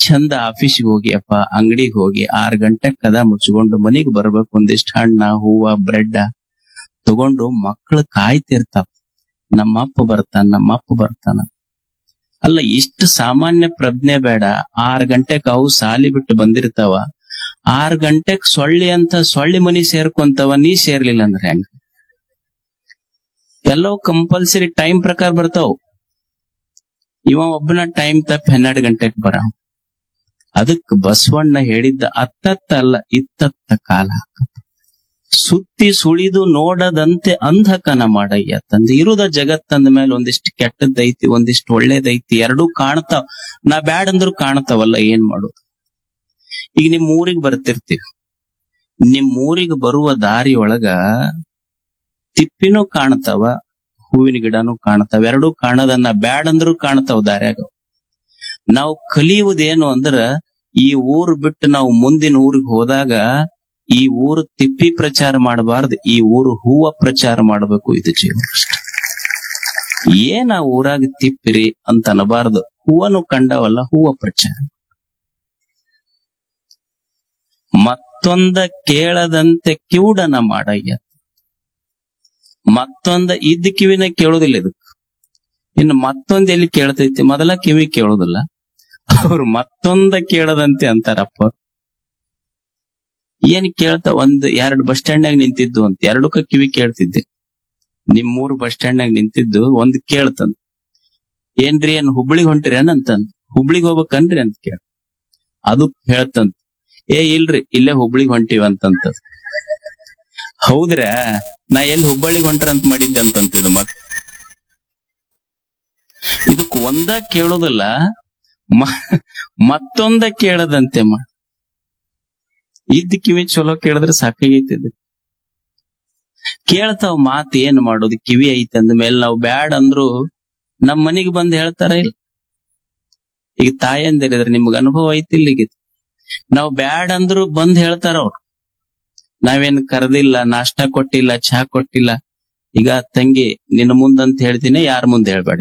ಚಂದ ಆಫೀಸಿಗೆ ಹೋಗಿ ಅಪ್ಪ ಅಂಗಡಿಗೆ ಹೋಗಿ ಆರ್ ಗಂಟೆ ಕದ ಮುಚ್ಕೊಂಡು ಮನಿಗ್ ಬರ್ಬೇಕು ಒಂದಿಷ್ಟು ಹಣ್ಣ ಹೂವ ಬ್ರೆಡ್ ತಗೊಂಡು ಮಕ್ಕಳು ಕಾಯ್ತಿರ್ತಾವ ನಮ್ಮಪ್ಪ ಬರ್ತಾನ ನಮ್ಮಪ್ಪ ಬರ್ತಾನ ಅಲ್ಲ ಇಷ್ಟು ಸಾಮಾನ್ಯ ಪ್ರಜ್ಞೆ ಬೇಡ ಆರ್ ಗಂಟೆಕ್ ಅವು ಸಾಲಿ ಬಿಟ್ಟು ಬಂದಿರ್ತಾವ ಆರ್ ಗಂಟೆಕ್ ಸೊಳ್ಳಿ ಅಂತ ಸೊಳ್ಳಿ ಮನಿ ಸೇರ್ಕೊಂತವ ನೀ ಸೇರ್ಲಿಲ್ಲ ಅಂದ್ರೆ ಹೆಂಗ ಎಲ್ಲವೂ ಕಂಪಲ್ಸರಿ ಟೈಮ್ ಪ್ರಕಾರ ಬರ್ತಾವ ಇವ ಒಬ್ಬನ ಟೈಮ್ ತಪ್ಪ ಹನ್ನೆರಡು ಗಂಟೆಗೆ ಬರ ಅದಕ್ ಬಸವಣ್ಣ ಹೇಳಿದ್ದ ಅತ್ತತ್ತ ಅಲ್ಲ ಇತ್ತತ್ತ ಕಾಲ ಸುತ್ತಿ ಸುಳಿದು ನೋಡದಂತೆ ಅಂಧಕನ ಮಾಡಯ್ಯ ತಂದೆ ಇರುದ ಜಗತ್ತಂದ ಮೇಲೆ ಒಂದಿಷ್ಟು ಕೆಟ್ಟದ್ದೈತಿ ಒಂದಿಷ್ಟು ಒಳ್ಳೇದೈತಿ ಎರಡೂ ಕಾಣ್ತಾವ್ ನಾ ಬ್ಯಾಡ್ ಅಂದ್ರು ಕಾಣ್ತಾವಲ್ಲ ಏನ್ ಮಾಡೋದು ಈಗ ನಿಮ್ ಊರಿಗೆ ಬರ್ತಿರ್ತೀವಿ ನಿಮ್ ಊರಿಗೆ ಬರುವ ದಾರಿ ಒಳಗ ತಿಪ್ಪಿನೂ ಕಾಣ್ತಾವ ಹೂವಿನ ಗಿಡನೂ ಕಾಣ್ತಾವ ಎರಡೂ ಕಾಣದನ್ನ ಬ್ಯಾಡ್ ಅಂದ್ರು ಕಾಣ್ತಾವ ದಾರ್ಯಾಗ ನಾವು ಕಲಿಯುವುದೇನು ಅಂದ್ರ ಈ ಊರು ಬಿಟ್ಟು ನಾವು ಮುಂದಿನ ಊರಿಗೆ ಹೋದಾಗ ಈ ಊರು ತಿಪ್ಪಿ ಪ್ರಚಾರ ಮಾಡಬಾರ್ದು ಈ ಊರು ಹೂವ ಪ್ರಚಾರ ಮಾಡಬೇಕು ಇದು ಜೀವನ ಅಷ್ಟೆ. ಏನ್ ಆ ಊರಾಗ ತಿಪ್ಪಿರಿ ಅಂತ ಅನ್ನಬಾರ್ದು ಹೂವನು ಕಂಡವಲ್ಲ ಹೂವ ಪ್ರಚಾರ ಮತ್ತೊಂದ ಕೇಳದಂತೆ ಕಿವುಡನ ಮಾಡಯ್ಯ ಮತ್ತೊಂದ ಇದ್ದ ಕಿವಿನ ಕೇಳೋದಿಲ್ಲ ಇದಕ್ಕೆ ಇನ್ನು ಮತ್ತೊಂದ್ ಎಲ್ಲಿ ಕೇಳ್ತೈತಿ ಮೊದಲ ಕಿವಿ ಕೇಳೋದಿಲ್ಲ ಅವ್ರು ಮತ್ತೊಂದ ಕೇಳದಂತೆ ಅಂತಾರಪ್ಪ ಏನ್ ಕೇಳ್ತಾ ಒಂದ್ ಎರಡ್ ಬಸ್ ಸ್ಟ್ಯಾಂಡ್ನಾಗ ನಿಂತಿದ್ದು ಅಂತ ಎರಡಕ್ಕ ಕಿವಿ ಕೇಳ್ತಿದ್ದೆ ನಿಮ್ ಮೂರು ಬಸ್ ಸ್ಟ್ಯಾಂಡ್ನಾಗ ನಿಂತಿದ್ದು ಒಂದ್ ಕೇಳ್ತಂದ ಏನ್ರಿ ಏನ್ ಹುಬ್ಳಿಗ್ ಹೊಂಟಿರೇನ್ ಅಂತಂದ್ ಹುಬ್ಳಿಗ್ ಹೋಗ್ಬೇಕನ್ರಿ ಅಂತ ಕೇಳ ಅದು ಹೇಳ್ತಂತ ಏ ಇಲ್ರಿ ಇಲ್ಲೇ ಹುಬ್ಳಿಗ್ ಹೊಂಟಿವ ಅಂತಂತ ಹೌದ್ರ ನಾ ಎಲ್ಲಿ ಹುಬ್ಬಳ್ಳಿಗ್ ಹೊಂಟ್ರ ಅಂತ ಮಾಡಿದ್ದೆ ಅಂತಂತಿದ್ದು ಮತ್ ಇದಕ್ ಒಂದ ಕೇಳೋದಿಲ್ಲ ಮ- ಮತ್ತೊಂದ ಕೇಳದಂತೆ ಮಾ ಇದ್ದ ಕಿವಿ ಚಲೋ ಕೇಳಿದ್ರೆ ಸಾಕಾಗೈತಿ ಇದು. ಕೇಳ್ತಾವ್ ಮಾತ್ ಏನ್ ಮಾಡೋದು ಕಿವಿ ಐತಿ ಅಂದ ಮೇಲೆ ನಾವು ಬ್ಯಾಡ್ ಅಂದ್ರು ನಮ್ ಮನಿಗ್ ಬಂದ್ ಹೇಳ್ತಾರ ಇಲ್ಲ ಈಗ ತಾಯಂದಿರಿದ್ರೆ ನಿಮ್ಗ ಅನುಭವ ಐತಿಲ್ಲ ಈಗ ನಾವ್ ಬ್ಯಾಡ್ ಅಂದ್ರು ಬಂದ್ ಹೇಳ್ತಾರ ಅವ್ರು ನಾವೇನ್ ಕರೆದಿಲ್ಲ ನಾಷ್ಟಾ ಕೊಟ್ಟಿಲ್ಲ ಚಹಾ ಕೊಟ್ಟಿಲ್ಲ ಈಗ ತಂಗಿ ನಿನ್ನ ಮುಂದಂತ ಹೇಳ್ತೀನಿ ಯಾರ ಮುಂದೆ ಹೇಳ್ಬೇಡ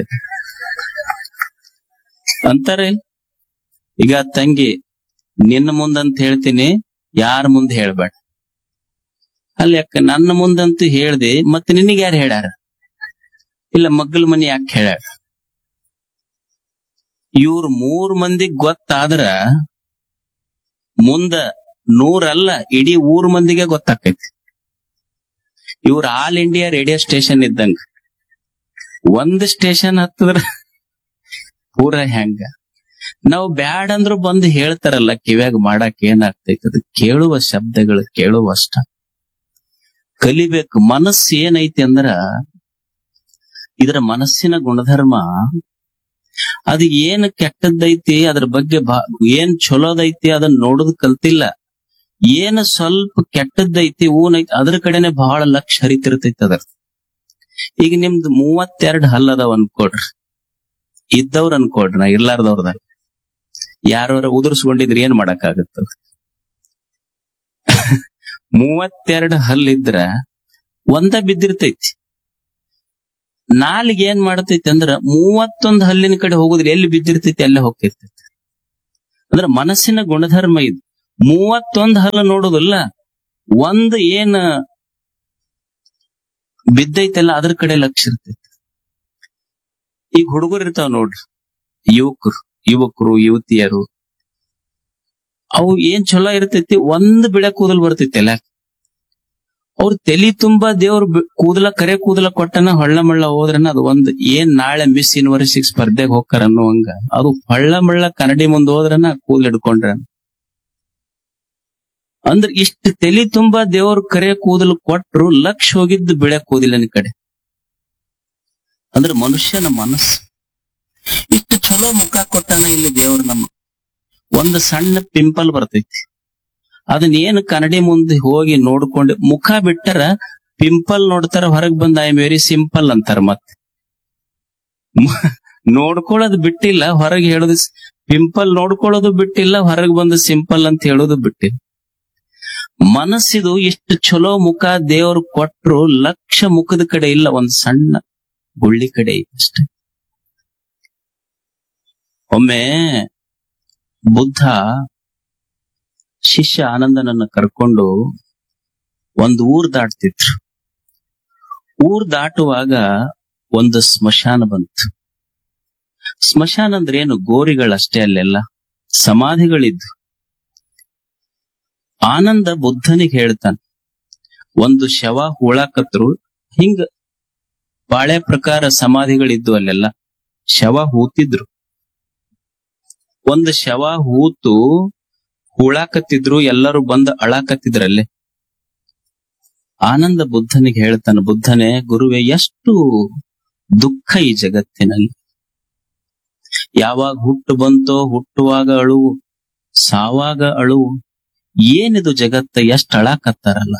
ಅಂತಾರೆ ಈಗ ತಂಗಿ ನಿನ್ನ ಮುಂದಂತ ಹೇಳ್ತೀನಿ ಯಾರ ಮುಂದೆ ಹೇಳ್ಬೇಡ ಅಲ್ಲಿ ಅಕ್ಕ ನನ್ನ ಮುಂದಂತೂ ಹೇಳ್ದೆ ಮತ್ತೆ ನಿನಗೆ ಯಾರು ಹೇಳ್ಯಾರ ಇಲ್ಲ ಮಗ್ಗಲ ಮನಿ ಯಾಕೆ ಹೇಳ್ಯಾರ ಇವ್ರ ಮೂರ್ ಮಂದಿಗ್ ಗೊತ್ತಾದ್ರ ಮುಂದ ನೂರಲ್ಲ ಇಡೀ ಊರ್ ಮಂದಿಗೆ ಗೊತ್ತಾಕೈತಿ ಇವ್ರ ಆಲ್ ಇಂಡಿಯಾ ರೇಡಿಯೋ ಸ್ಟೇಷನ್ ಇದ್ದಂಗ ಒಂದ್ ಸ್ಟೇಷನ್ ಹತ್ತದ್ರ ಪೂರ ಹೆಂಗ ನಾವು ಬ್ಯಾಡ್ ಅಂದ್ರು ಬಂದು ಹೇಳ್ತಾರಲ್ಲ ಕಿವ್ಯಾಗ ಮಾಡಕ್ ಏನಾಗ್ತೈತಿ ಅದು ಕೇಳುವ ಶಬ್ದಗಳು ಕೇಳುವ ಅಷ್ಟ ಕಲಿಬೇಕು ಮನಸ್ಸು ಏನೈತಿ ಅಂದ್ರ ಇದರ ಮನಸ್ಸಿನ ಗುಣಧರ್ಮ ಅದು ಏನ್ ಕೆಟ್ಟದ್ದೈತಿ ಅದ್ರ ಬಗ್ಗೆ ಬಾ ಏನ್ ಚಲೋದೈತಿ ಅದನ್ನ ನೋಡುದ್ ಕಲ್ತಿಲ್ಲ ಏನ್ ಸ್ವಲ್ಪ ಕೆಟ್ಟದ್ದೈತಿ ಊನೈತಿ ಅದ್ರ ಕಡೆನೆ ಬಹಳ ಲಕ್ಷ ಹರಿತಿರ್ತೈತಿ ಅದ್ರ ಈಗ ನಿಮ್ದು ಮೂವತ್ತೆರಡು ಹಲ್ಲದವ್ ಅನ್ಕೊಡ್ರಿ ಇದ್ದವ್ರ ಅನ್ಕೊಡ್ರಿ ನಾ ಇರ್ಲಾರ್ದವ್ರದ ಯಾರವ್ರ ಉದುರ್ಸ್ಕೊಂಡಿದ್ರೆ ಏನ್ ಮಾಡಕ್ಕಾಗತ್ತ ಮೂವತ್ತೆರಡು ಹಲ್ಲಿದ್ರ ಒಂದ ಬಿದ್ದಿರ್ತೈತಿ ನಾಲಿಗೆ ಏನ್ ಮಾಡತೈತಿ ಅಂದ್ರ ಮೂವತ್ತೊಂದ್ ಹಲ್ಲಿನ ಕಡೆ ಹೋಗುದ್ರೆ ಎಲ್ಲಿ ಬಿದ್ದಿರ್ತೈತಿ ಅಲ್ಲೇ ಹೋಗ್ತಿರ್ತೈತಿ ಅಂದ್ರ ಮನಸ್ಸಿನ ಗುಣಧರ್ಮ ಇದು ಮೂವತ್ತೊಂದ್ ಹಲ್ಲು ನೋಡುದಿಲ್ಲ ಒಂದ್ ಏನ್ ಬಿದ್ದೈತಲ್ಲ ಅದ್ರ ಕಡೆ ಲಕ್ಷ್ಯ ಇರ್ತೈತಿ ಈಗ ಹುಡುಗರು ಇರ್ತಾವ ನೋಡ್ರಿ ಯುವಕರು ಯುವಕರು ಯುವತಿಯರು ಅವು ಏನ್ ಚಲೋ ಇರ್ತೈತಿ ಒಂದ್ ಬಿಳೆ ಕೂದಲ್ ಬರ್ತೈತಿ ಅಲ್ಲ ಅವ್ರ ತಲಿ ತುಂಬಾ ದೇವ್ರ ಕೂದಲ ಕರೆ ಕೂದಲ ಕೊಟ್ಟನ ಹೊಳ್ಳ ಮಳ್ಳ ಹೋದ್ರನ ಅದು ಒಂದ್ ಏನ್ ನಾಳೆ ಮಿಸ್ ಯೂನಿವರ್ಸಿಟಿ ಸ್ಪರ್ಧೆಗೆ ಹೋಗ್ತಾರ ಅನ್ನುವಂಗ ಅದು ಹೊಳ್ಳ ಮಳ್ಳ ಕನ್ನಡಿ ಮುಂದ್ ಹೋದ್ರನ ಕೂದಲ್ ಹಿಡ್ಕೊಂಡ್ರ ಅಂದ್ರ ಇಷ್ಟ ತಲಿ ತುಂಬಾ ದೇವ್ರ ಕರೆ ಕೂದಲು ಕೊಟ್ರು ಲಕ್ಷ ಹೋಗಿದ್ದು ಬಿಳೆ ಕೂದಲಿನ ಕಡೆ ಅಂದ್ರ ಮನುಷ್ಯನ ಮನಸ್ಸು ಇಷ್ಟು ಚಲೋ ಮುಖ ಕೊಟ್ಟನ ಇಲ್ಲಿ ದೇವ್ರ ನಮ್ಮ ಒಂದು ಸಣ್ಣ ಪಿಂಪಲ್ ಬರ್ತೈತಿ ಅದನ್ನ ಏನು ಕನ್ನಡಿ ಮುಂದೆ ಹೋಗಿ ನೋಡ್ಕೊಂಡು ಮುಖ ಬಿಟ್ಟರ ಪಿಂಪಲ್ ನೋಡ್ತಾರ ಹೊರಗ್ ಬಂದ ಐ ಎಮ್ ವೆರಿ ಸಿಂಪಲ್ ಅಂತಾರ ಮತ್ತೆ ಮ- ನೋಡ್ಕೊಳ್ಳೋದು ಬಿಟ್ಟಿಲ್ಲ ಹೊರಗೆ ಹೇಳೋದು ಪಿಂಪಲ್ ನೋಡ್ಕೊಳ್ಳೋದು ಬಿಟ್ಟಿಲ್ಲ ಹೊರಗೆ ಬಂದು ಸಿಂಪಲ್ ಅಂತ ಹೇಳೋದು ಬಿಟ್ಟಿಲ್ಲ ಮನಸ್ಸಿದು ಎಷ್ಟು ಚಲೋ ಮುಖ ದೇವ್ರು ಕೊಟ್ರು ಲಕ್ಷ ಮುಖದ ಕಡೆ ಇಲ್ಲ ಒಂದ್ ಸಣ್ಣ ಗುಳ್ಳಿ ಕಡೆ ಐತೆ ಅಷ್ಟೇ ಒಮ್ಮೆ ಬುದ್ಧ ಶಿಷ್ಯ ಆನಂದನನ್ನ ಕರ್ಕೊಂಡು ಒಂದು ಊರ್ ದಾಟ್ತಿದ್ರು ಊರ್ ದಾಟುವಾಗ ಒಂದು ಸ್ಮಶಾನ ಬಂತು ಸ್ಮಶಾನ ಅಂದ್ರೆ ಏನು ಗೋರಿಗಳಷ್ಟೇ ಅಲ್ಲೆಲ್ಲ ಸಮಾಧಿಗಳಿದ್ದು ಆನಂದ ಬುದ್ಧನಿಗೆ ಹೇಳ್ತಾನೆ ಒಂದು ಶವ ಹೂಳಾಕತ್ರು ಹಿಂಗ ಬಾಳೆ ಪ್ರಕಾರ ಸಮಾಧಿಗಳಿದ್ದು ಅಲ್ಲೆಲ್ಲ ಶವ ಹೂತಿದ್ರು ಒಂದು ಶವ ಹೂತು ಹೂಳಾಕತ್ತಿದ್ರು ಎಲ್ಲರೂ ಬಂದು ಅಳಾಕತ್ತಿದ್ರಲ್ಲೇ ಆನಂದ ಬುದ್ಧನಿಗೆ ಹೇಳ್ತಾನೆ ಬುದ್ಧನೇ ಗುರುವೆ ಎಷ್ಟು ದುಃಖ ಈ ಜಗತ್ತಿನಲ್ಲಿ ಯಾವಾಗ ಹುಟ್ಟು ಬಂತೋ ಹುಟ್ಟುವಾಗ ಅಳುವು ಸಾವಾಗ ಅಳುವು ಏನಿದು ಜಗತ್ತ ಎಷ್ಟ್ ಅಳಾಕತ್ತಾರಲ್ಲ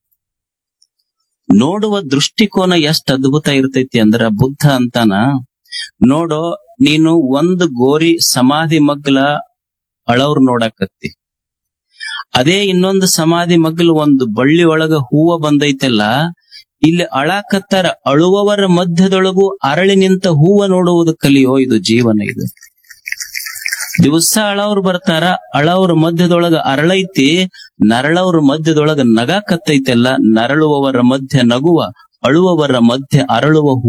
ನೋಡುವ ದೃಷ್ಟಿಕೋನ ಎಷ್ಟ್ ಅದ್ಭುತ ಇರ್ತೈತಿ ಅಂದ್ರ ಬುದ್ಧ ಅಂತಾನ ನೋಡೋ ನೀನು ಒಂದು ಗೋರಿ ಸಮಾಧಿ ಮಗ್ಲ ಅಳವ್ರ ನೋಡಾಕತ್ತಿ ಅದೇ ಇನ್ನೊಂದು ಸಮಾಧಿ ಮಗ್ಲು ಒಂದು ಬಳ್ಳಿ ಒಳಗ ಹೂವ ಬಂದೈತಲ್ಲ ಇಲ್ಲಿ ಅಳಾಕತ್ತಾರ ಅಳುವವರ ಮಧ್ಯದೊಳಗೂ ಅರಳಿ ನಿಂತ ಹೂವ ನೋಡುವುದು ಕಲಿಯೋ ಇದು ಜೀವನ ಇದು ದಿವಸ ಅಳವ್ರು ಬರ್ತಾರ ಅಳವ್ರ ಮಧ್ಯದೊಳಗ ಅರಳೈತಿ ನರಳವ್ರ ಮಧ್ಯದೊಳಗ ನಗಾಕತ್ತೈತೆಲ್ಲ ನರಳುವವರ ಮಧ್ಯ ನಗುವ ಅಳುವವರ ಮಧ್ಯೆ ಅರಳುವ